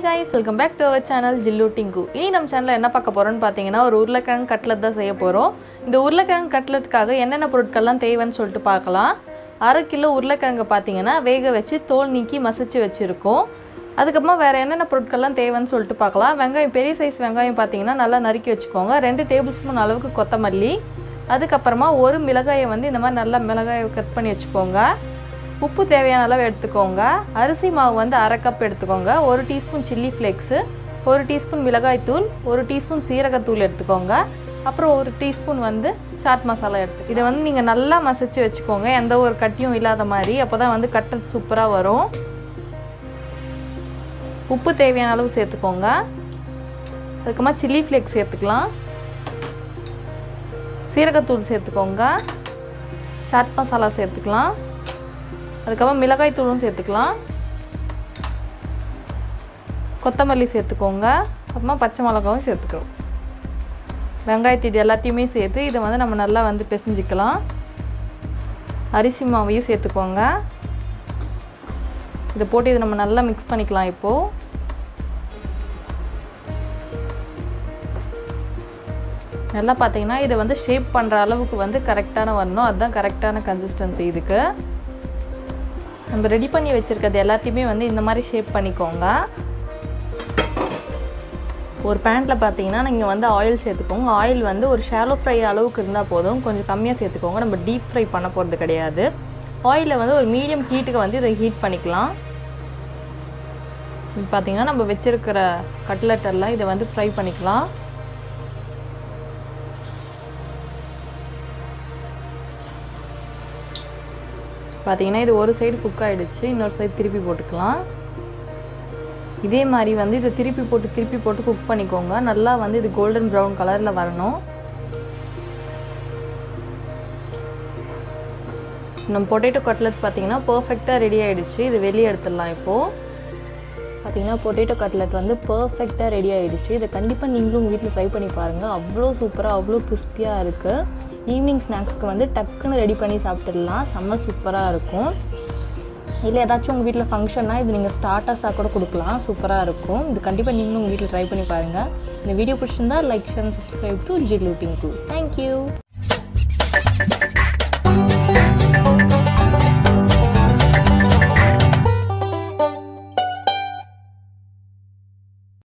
guys welcome back to our channel Jillu Dinku இனி நம்ம சேனலில் என்ன பார்க்க போகிறோம்னு பார்த்தீங்கன்னா ஒரு உருளைக்கிழங்கு கட்லட் தான் செய்ய போகிறோம் இந்த உருளைக்கிழங்கு கட்லட்டுக்காக என்னென்ன பொருட்கள்லாம் தேவைன்னு சொல்லிட்டு பார்க்கலாம் அரை கிலோ உருளைக்கிழங்கு பார்த்தீங்கன்னா வேக வச்சு தோல் நீக்கி மசிச்சு வச்சுருக்கோம் அதுக்கப்புறமா வேறு என்னென்ன பொருட்கள்லாம் தேவைன்னு சொல்லிட்டு பார்க்கலாம் வெங்காயம் பெரிய சைஸ் வெங்காயம் பார்த்தீங்கன்னா நல்லா நறுக்கி வச்சுக்கோங்க ரெண்டு டேபிள் ஸ்பூன் அளவுக்கு கொத்தமல்லி அதுக்கப்புறமா ஒரு மிளகாயை வந்து இந்த மாதிரி நல்லா மிளகாயை கட் பண்ணி வச்சுக்கோங்க உப்பு தேவையான அளவு எடுத்துக்கோங்க அரிசி மாவு வந்து அரை கப் எடுத்துக்கோங்க ஒரு டீஸ்பூன் சில்லி ஃப்ளேக்ஸு ஒரு டீஸ்பூன் மிளகாய்த்தூள் ஒரு டீஸ்பூன் சீரகத்தூள் எடுத்துக்கோங்க அப்புறம் ஒரு டீஸ்பூன் வந்து சாட் மசாலா எடுத்து இதை வந்து நீங்கள் நல்லா மசிச்சு வச்சுக்கோங்க எந்த ஒரு கட்டியும் இல்லாத மாதிரி அப்போ தான் வந்து கட்டல் சூப்பராக வரும் உப்பு தேவையான அளவு சேர்த்துக்கோங்க அதுக்கப்புறமா சில்லி ஃப்ளேக்ஸ் சேர்த்துக்கலாம் சீரகத்தூள் சேர்த்துக்கோங்க சாட் மசாலா சேர்த்துக்கலாம் அதுக்கப்புறம் மிளகாய் தூளும் சேர்த்துக்கலாம் கொத்தமல்லி சேர்த்துக்கோங்க அப்புறமா பச்சை மிளகாவும் சேர்த்துக்கிறோம் வெங்காயத்து இது எல்லாத்தையுமே சேர்த்து இதை வந்து நம்ம நல்லா வந்து பிசைஞ்சிக்கலாம் அரிசி மாவையும் சேர்த்துக்கோங்க இதை போட்டு இதை நம்ம நல்லா மிக்ஸ் பண்ணிக்கலாம் இப்போது நல்லா பார்த்தீங்கன்னா இதை வந்து ஷேப் பண்ணுற அளவுக்கு வந்து கரெக்டான வரணும் அதுதான் கரெக்டான கன்சிஸ்டன்சி இதுக்கு நம்ம ரெடி பண்ணி வச்சுருக்கிறது எல்லாத்தையுமே வந்து இந்த மாதிரி ஷேப் பண்ணிக்கோங்க ஒரு பேனில் பார்த்தீங்கன்னா நீங்கள் வந்து ஆயில் சேர்த்துக்கோங்க ஆயில் வந்து ஒரு ஷாலோ ஃப்ரை அளவுக்கு இருந்தால் போதும் கொஞ்சம் கம்மியாக சேர்த்துக்கோங்க நம்ம டீப் ஃப்ரை பண்ண போகிறது கிடையாது ஆயிலில் வந்து ஒரு மீடியம் ஹீட்டுக்கு வந்து இதை ஹீட் பண்ணிக்கலாம் இப்போ பார்த்தீங்கன்னா நம்ம வச்சுருக்கிற கட்லெட் எல்லாம் இதை வந்து ஃப்ரை பண்ணிக்கலாம் பார்த்தீங்கன்னா இது ஒரு சைடு குக் ஆகிடுச்சு இன்னொரு சைடு திருப்பி போட்டுக்கலாம் இதே மாதிரி வந்து இதை திருப்பி போட்டு திருப்பி போட்டு குக் பண்ணிக்கோங்க நல்லா வந்து இது கோல்டன் ப்ரௌன் கலரில் வரணும் நம்ம பொட்டேட்டோ கட்லெட் பார்த்தீங்கன்னா பர்ஃபெக்டாக ரெடி ஆகிடுச்சு இது வெளியே எடுத்துடலாம் இப்போது பார்த்தீங்கன்னா பொட்டேட்டோ கட்லெட் வந்து பர்ஃபெக்டாக ரெடி ஆகிடுச்சு இதை கண்டிப்பாக நீங்களும் உங்கள் வீட்டில் ட்ரை பண்ணி பாருங்கள் அவ்வளோ சூப்பராக அவ்வளோ கிறிஸ்பியாக இருக்குது ஈவினிங் ஸ்நாக்ஸ்க்கு வந்து டக்குன்னு ரெடி பண்ணி சாப்பிட்டுடலாம் செம்ம சூப்பராக இருக்கும் இல்லை ஏதாச்சும் உங்கள் வீட்டில் ஃபங்க்ஷன்னா இது நீங்கள் ஸ்டார்டர்ஸாக கூட கொடுக்கலாம் சூப்பராக இருக்கும் இது கண்டிப்பாக நீங்களும் உங்கள் வீட்டில் ட்ரை பண்ணி பாருங்கள் இந்த வீடியோ பிடிச்சிருந்தா லைக் ஷேர் சப்ஸ்கிரைப் டு ஜி லூட்டிங் டூ தேங்க்யூ